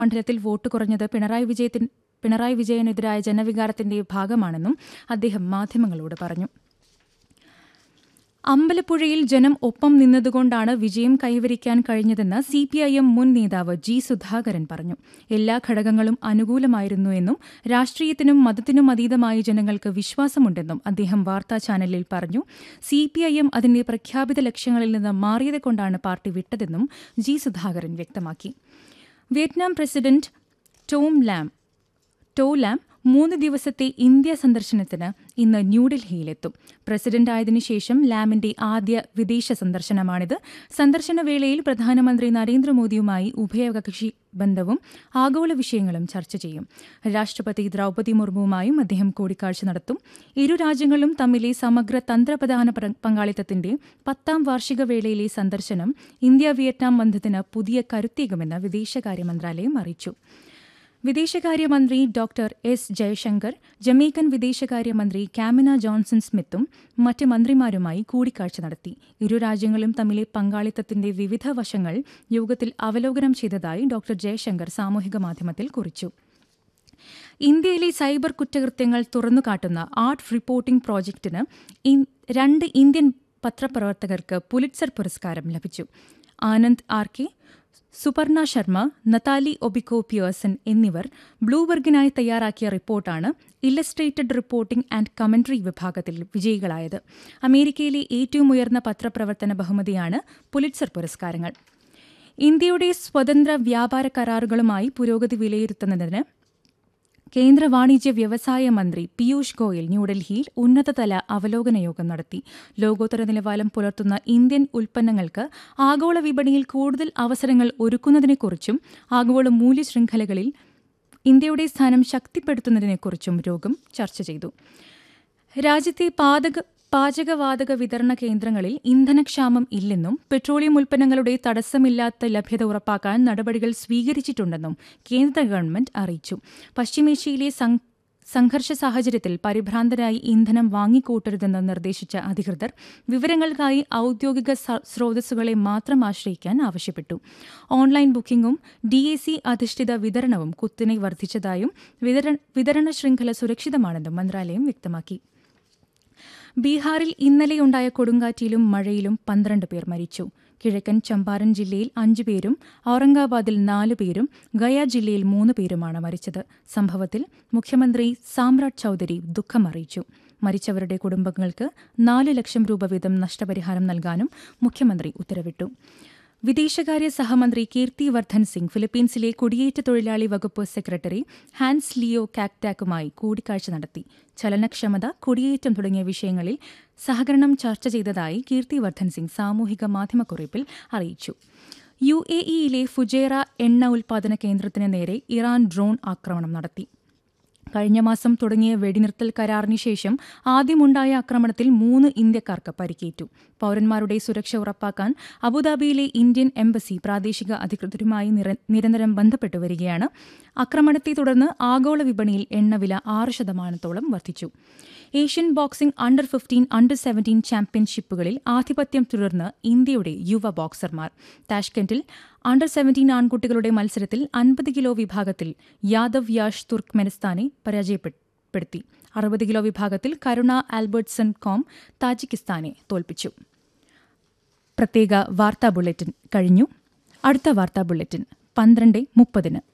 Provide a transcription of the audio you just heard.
മണ്ഡലത്തിൽ വോട്ട് കുറഞ്ഞത് പിണറായി വിജയത്തിൻ പിണറായി വിജയനെതിരായ ജനവികാരത്തിന്റെ ഭാഗമാണെന്നും അദ്ദേഹം മാധ്യമങ്ങളോട് പറഞ്ഞു അമ്പലപ്പുഴയിൽ ജനം ഒപ്പം നിന്നതുകൊണ്ടാണ് വിജയം കൈവരിക്കാൻ കഴിഞ്ഞതെന്ന് സി പി ഐ എം മുൻ നേതാവ് ജി സുധാകരൻ പറഞ്ഞു എല്ലാ ഘടകങ്ങളും അനുകൂലമായിരുന്നു എന്നും രാഷ്ട്രീയത്തിനും മതത്തിനും അതീതമായി ജനങ്ങൾക്ക് വിശ്വാസമുണ്ടെന്നും അദ്ദേഹം വാർത്താ ചാനലിൽ പറഞ്ഞു സി പി ഐ എം അതിന്റെ പ്രഖ്യാപിത ലക്ഷ്യങ്ങളിൽ നിന്ന് മാറിയത് കൊണ്ടാണ് പാർട്ടി വിട്ടതെന്നും ജി സുധാകരൻ വ്യക്തമാക്കി Vietnam president Tom Lam To Lam മൂന്ന് ദിവസത്തെ ഇന്ത്യ സന്ദർശനത്തിന് ഇന്ന് ന്യൂഡൽഹിയിലെത്തും പ്രസിഡന്റായതിനു ശേഷം ലാമിന്റെ ആദ്യ വിദേശ സന്ദർശനമാണിത് സന്ദർശന വേളയിൽ പ്രധാനമന്ത്രി നരേന്ദ്രമോദിയുമായി ഉഭയകക്ഷി ബന്ധവും ആഗോള വിഷയങ്ങളും ചർച്ച ചെയ്യും രാഷ്ട്രപതി ദ്രൌപതി മുർമുവുമായും അദ്ദേഹം കൂടിക്കാഴ്ച നടത്തും ഇരു രാജ്യങ്ങളും തമ്മിലെ സമഗ്ര തന്ത്രപ്രധാന പ്ര- പങ്കാളിത്തത്തിന്റെ പത്താം വാർഷിക വേളയിലെ സന്ദർശനം ഇന്ത്യ വിയറ്റ്നാം ബന്ധത്തിന് പുതിയ കരുത്തേകുമെന്ന് വിദേശകാര്യ മന്ത്രാലയം അറിയിച്ചു വിദേശകാര്യമന്ത്രി ഡോക്ടർ എസ് ജയശങ്കർ ജമൈക്കൻ വിദേശകാര്യമന്ത്രി കാമിന ജോൺസൺ സ്മിത്തും മറ്റ് മന്ത്രിമാരുമായി കൂടിക്കാഴ്ച നടത്തി ഇരു രാജ്യങ്ങളും തമ്മിലെ പങ്കാളിത്തത്തിന്റെ വിവിധ വശങ്ങൾ യോഗത്തിൽ അവലോകനം ചെയ്തതായി ഡോക്ടർ ജയശങ്കർ സാമൂഹിക മാധ്യമത്തിൽ കുറിച്ചു ഇന്ത്യയിലെ സൈബർ കുറ്റകൃത്യങ്ങൾ തുറന്നുകാട്ടുന്ന ആർട്ട് റിപ്പോർട്ടിംഗ് പ്രോജക്ടിന് ഇൻ- രണ്ട് ഇന്ത്യൻ പത്രപ്രവർത്തകർക്ക് പുലിറ്റ്സർ പുരസ്കാരം ലഭിച്ചു Anand R K Suparna Sharma Natalie Obiko Pearson എന്നിവർ ബ്ലൂബർഗിനായി തയ്യാറാക്കിയ റിപ്പോർട്ടാണ് ഇല്ലസ്ട്രേറ്റഡ് റിപ്പോർട്ടിംഗ് ആൻഡ് കമന്ററി വിഭാഗത്തിൽ വിജയികളായത് അമേരിക്കയിലെ ഏറ്റവും ഉയർന്ന പത്രപ്രവർത്തന ബഹുമതിയാണ് പുലിറ്റ്സർ പുരസ്കാരങ്ങൾ ഇന്ത്യയുടെ സ്വതന്ത്ര വ്യാപാര കരാറുകളുമായി പുരോഗതി വിലയിരുത്തുന്നതിന് കേന്ദ്ര വാണിജ്യ വ്യവസായ മന്ത്രി പീയൂഷ് ഗോയൽ ന്യൂഡൽഹിയിൽ ഉന്നതതല അവലോകന യോഗം നടത്തി ലോകോത്തര നിലവാരം പുലർത്തുന്ന ഇന്ത്യൻ ഉൽപ്പന്നങ്ങൾക്ക് ആഗോള വിപണിയിൽ കൂടുതൽ അവസരങ്ങൾ ഒരുക്കുന്നതിനെക്കുറിച്ചും ആഗോള മൂല്യശൃംഖലകളിൽ ഇന്ത്യയുടെ സ്ഥാനം ശക്തിപ്പെടുത്തുന്നതിനെക്കുറിച്ചും യോഗം ചർച്ച ചെയ്തു രാജ്യത്തെ പാതക പാചകവാതക വിതരണ കേന്ദ്രങ്ങളിൽ ഇന്ധനക്ഷാമം ഇല്ലെന്നും പെട്രോളിയം ഉൽപ്പന്നങ്ങളുടെ തടസ്സമില്ലാത്ത ലഭ്യത ഉറപ്പാക്കാൻ നടപടികൾ സ്വീകരിച്ചിട്ടുണ്ടെന്നും കേന്ദ്ര ഗവൺമെന്റ് അറിയിച്ചു പശ്ചിമേഷ്യയിലെ സം- സംഘർഷ സാഹചര്യത്തിൽ പരിഭ്രാന്തരായി ഇന്ധനം വാങ്ങിക്കൂട്ടരുതെന്ന് നിർദ്ദേശിച്ച അധികൃതർ വിവരങ്ങൾക്കായി ഔദ്യോഗിക സ- സ്രോതസ്സുകളെ മാത്രം ആശ്രയിക്കാൻ ആവശ്യപ്പെട്ടു ഓൺലൈൻ ബുക്കിംഗും ഡി എ സി അധിഷ്ഠിത വിതരണവും കുത്തിനെ വർദ്ധിച്ചതായും വിതരണ വിതരണ ശൃംഖല സുരക്ഷിതമാണെന്നും മന്ത്രാലയം വ്യക്തമാക്കി ബീഹാറിൽ ഇന്നലെയുണ്ടായ കൊടുങ്കാറ്റിലും മഴയിലും പന്ത്രണ്ട് പേർ മരിച്ചു കിഴക്കൻ ചമ്പാരൻ ജില്ലയിൽ അഞ്ചു പേരും ഔറംഗാബാദിൽ നാലു പേരും ഗയ ജില്ലയിൽ മൂന്ന് പേരുമാണ് മരിച്ചത് സംഭവത്തിൽ മുഖ്യമന്ത്രി സാമ്രാട്ട് ചൌധരി ദുഃഖമറിയിച്ചു മരിച്ചവരുടെ കുടുംബങ്ങൾക്ക് നാല് ലക്ഷം രൂപ വീതം നഷ്ടപരിഹാരം നൽകാനും മുഖ്യമന്ത്രി ഉത്തരവിട്ടു വിദേശകാര്യ സഹമന്ത്രി കീർത്തി വർദ്ധൻ സിംഗ് ഫിലിപ്പീൻസിലെ കുടിയേറ്റ തൊഴിലാളി വകുപ്പ് സെക്രട്ടറി ഹാൻസ് ലിയോ കാക്ടാക്കുമായി കൂടിക്കാഴ്ച നടത്തി ചലനക്ഷമത കുടിയേറ്റം തുടങ്ങിയ വിഷയങ്ങളിൽ സഹകരണം ചർച്ച ചെയ്തതായി കീർത്തി വർദ്ധൻ സിംഗ് സാമൂഹിക മാധ്യമക്കുറിപ്പിൽ അറിയിച്ചു യു എ ഇയിലെ ഫുജേറ എണ്ണ ഉൽപാദന കേന്ദ്രത്തിന് നേരെ ഇറാൻ ഡ്രോൺ ആക്രമണം നടത്തി കഴിഞ്ഞ മാസം തുടങ്ങിയ വെടിനിർത്തൽ കരാറിന് ശേഷം ആദ്യമുണ്ടായ ആക്രമണത്തിൽ മൂന്ന് ഇന്ത്യക്കാർക്ക് പരിക്കേറ്റു പൌരന്മാരുടെ സുരക്ഷ ഉറപ്പാക്കാൻ അബുദാബിയിലെ ഇന്ത്യൻ എംബസി പ്രാദേശിക അധികൃതരുമായി നിര- നിരന്തരം ബന്ധപ്പെട്ടു വരികയാണ് ആക്രമണത്തെ തുടർന്ന് ആഗോള വിപണിയിൽ എണ്ണവില ആറ് ശതമാനത്തോളം വർദ്ധിച്ചു Asian boxing under fifteen under seventeen ചാമ്പ്യൻഷിപ്പുകളിൽ ആധിപത്യം തുടർന്ന് ഇന്ത്യയുടെ യുവ ബോക്സർമാർ താഷ്കെൻഡിൽ അണ്ടർ സെവൻറ്റീൻ ആൺകുട്ടികളുടെ മത്സരത്തിൽ അൻപത് കിലോ വിഭാഗത്തിൽ യാദവ് യാഷ് തുർക്ക്മെനിസ്ഥാനെ പരാജയപ്പെടുത്തി അറുപത് കിലോ വിഭാഗത്തിൽ കരുണ ആൽബർട്ട്സൺ കോം താജിക്കിസ്ഥാനെ തോൽപ്പിച്ചു പ്രത്യേക വാർത്താ ബുള്ളറ്റിൻ കഴിഞ്ഞു അടുത്ത വാർത്താ ബുള്ളറ്റിൻ പന്ത്രണ്ട് മുപ്പതിന്